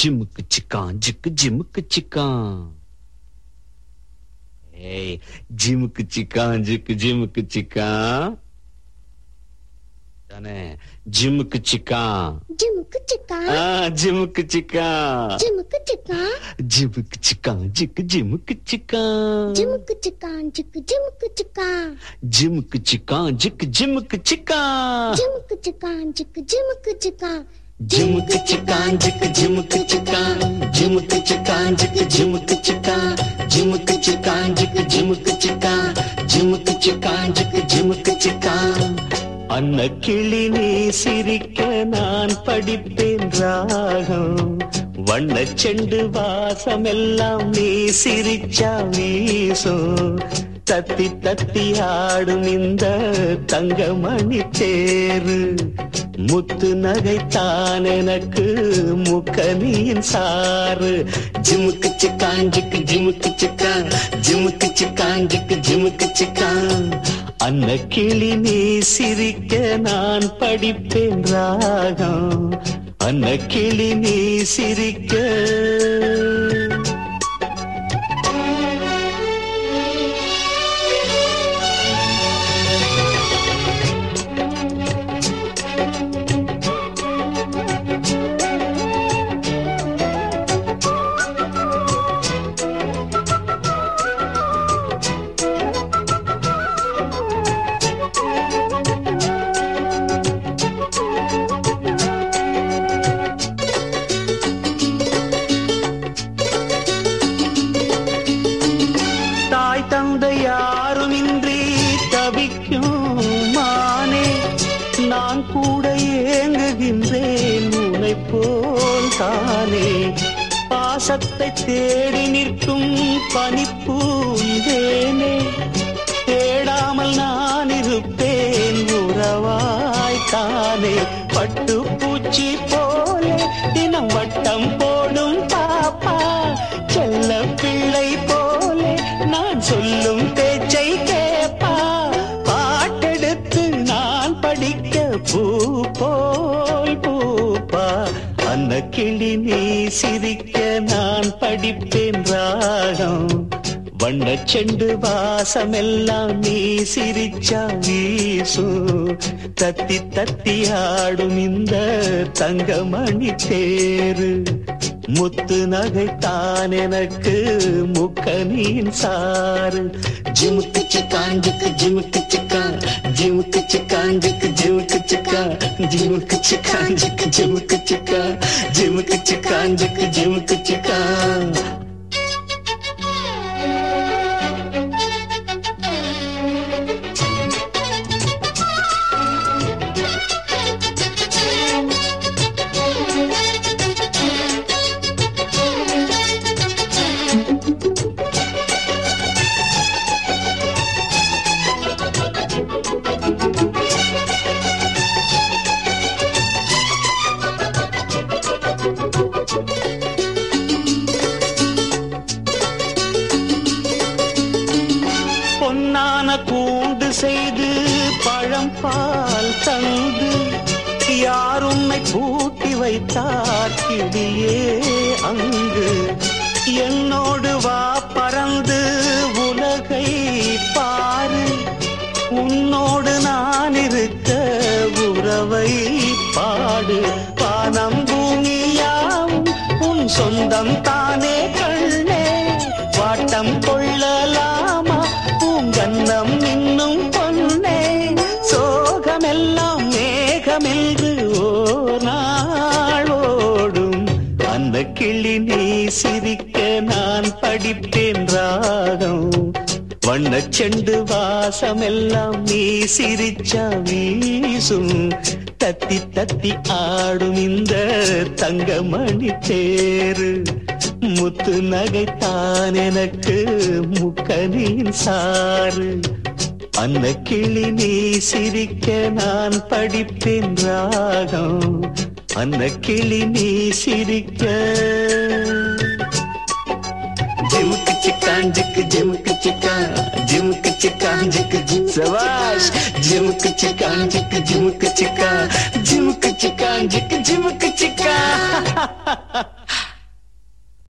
ஜிமுக்கு சிக்கான் ஜிக்கு ஜிமுக்கு சிக்கான் ஏய் ஜிமுக்கு சிக்கான் ஜிக்கு ஜிமுக்கு சிக்கான் தானே ஜிமுக்கு சிக்கான் ஜிமுக்கு சிக்கா ஆ ஜிமுக்கு சிக்கான் ஜிமுக்கு சிக்கா ஜிமுக்கு சிக்கான் ஜிக்கு ஜிமுக்கு சிக்கான் ஜிமுக்கு சிக்கா ஜிக்கு ஜிமுக்கு சிக்கா ஜிமுக்கு சிக்கான் ஜிக்கு ஜிமுக்கு சிக்கான் ஜிமுக்கு சிக்கா ஜிக்கு ஜிமுக்கு சிக்கா ஜிமுக்கு சிக்கான் ஜிக்கு ஜிமுக்கு சிக்கான் ஜிமுக்கு சிக்கான் ஜிக்கு ஜிமுக்கு சிக்கான் ஜிமுக்கு சிக்கான் ஜிக்கு ஜிமுக்கு சிக்கான் ஜிமுக்கு சிக்கான் ஜிக்கு ஜிமுக்கு சிக்கான் அன்ன கிளி நீ சிரிக்க நான் படிப்பேன் ராகம் வண்ண செண்டு வாசமெல்லாம் நீ சிரிச்சா வீசும் தத்தி தத்தி ஆடும் இந்த தங்கமணி தேரு முத்து நகைத்தான் எனக்கு முக்கனியின் சாறு ஜிமுக்கு சிக்கான் ஜிக்கு ஜிமுக்கு சிக்கான் ஜிமுக்கு சிக்கான் ஜிக்கு ஜிமுக்கு சிக்கான் அன்ன கிளி நீ சிரிக்க நான் படிப்பேன் ராகம் அன்ன கிளி நீ சிரிக்க தாய் தந்தை யாருமின்றி தவிக்கும் மானே நான் கூட ஏங்குகின்றேன் உன்னை போல் தானே பாசத்தை தேடி நிற்கும் பனிப்பூந்தேனே தேடாமல் நான் இருப்பேன் உறவாய் தானே பட்டு பூச்சி போலே தினம் வட்டம் போடும் பாப்பா செல்ல பிள்ளை போலே நான் சொல்லும் பேச்சை கேப்பா பாட்டெடுத்து நான் படிக்க பூ போல் பூப்பா அந்த கிளி நீ சிரிக்க நான் படிப்பேன் ராகம் வண்ண செண்டு வாசமெல்லாம் நீ சிரிச்சா வீசும் தத்தி தத்தி ஆடும் இந்த தங்கமணி தேரு முத்து நகைத்தான் எனக்கு முக்கனின் சாறு ஜிமுக்கு சிக்கான் ஜிக்கு ஜிமுக்கு சிக்கான் ஜிமுக்கு சிக்கான் ஜிக்கு ஜிமுக்கு சிக்கான் ஜிமுக்கு சிக்கான் ஜிக்கு ஜிமுக்கு சிக்கான் ஜிமுக்கு சிக்கான் ஜிக்கு ஜிமுக்கு சிக்கான் பொன்னான கூண்டு செய்து பழம் பால் தந்து யார் உன்னை பூட்டி வைத்தார் கிளியே அங்கு என்னோடு வா பறந்து உலகை பாரு உன்னோடு நான் இருக்க உறவை பாடு பானம் பூமியாவும் உன் சொந்தம் தானே கண்ணே வாட்டம் கொள்ளலாமா பூங்கன்னம் இன்னும் பொன்னே சோகமெல்லாம் மேகமென்று ஓர் நாள் ஓடும் அந்த கிளி நீ சிரிக்க நான் படிப்பேன் ராகம் வண்ண செண்டு வாசமெல்லாம் நீ சிரிச்சா வீசும் தத்தி தத்தி ஆடும் இந்த தங்கமணி தேரு முத்து நகைத்தான் எனக்கு முக்கனின் சாறு அந்த கிளி நீ சிரிக்க நான் படிப்பேன் ராகம் அந்த கிளி நீ சிரிக்க ஜிமுக்கு சிக்கான் ஜிக்கு ஜிமுக்கு சிக்கான் ஜிமுக்கு சிக்கான் ஜிக்கு ஜிம் சவாஷ் ஜிமுக்கு சிக்கான் ஜிக்கு ஜிமுக்கு சிக்கான் ஜிமுக்கு சிக்கான் ஜிக்கு ஜிமுக்கு சிக்கான்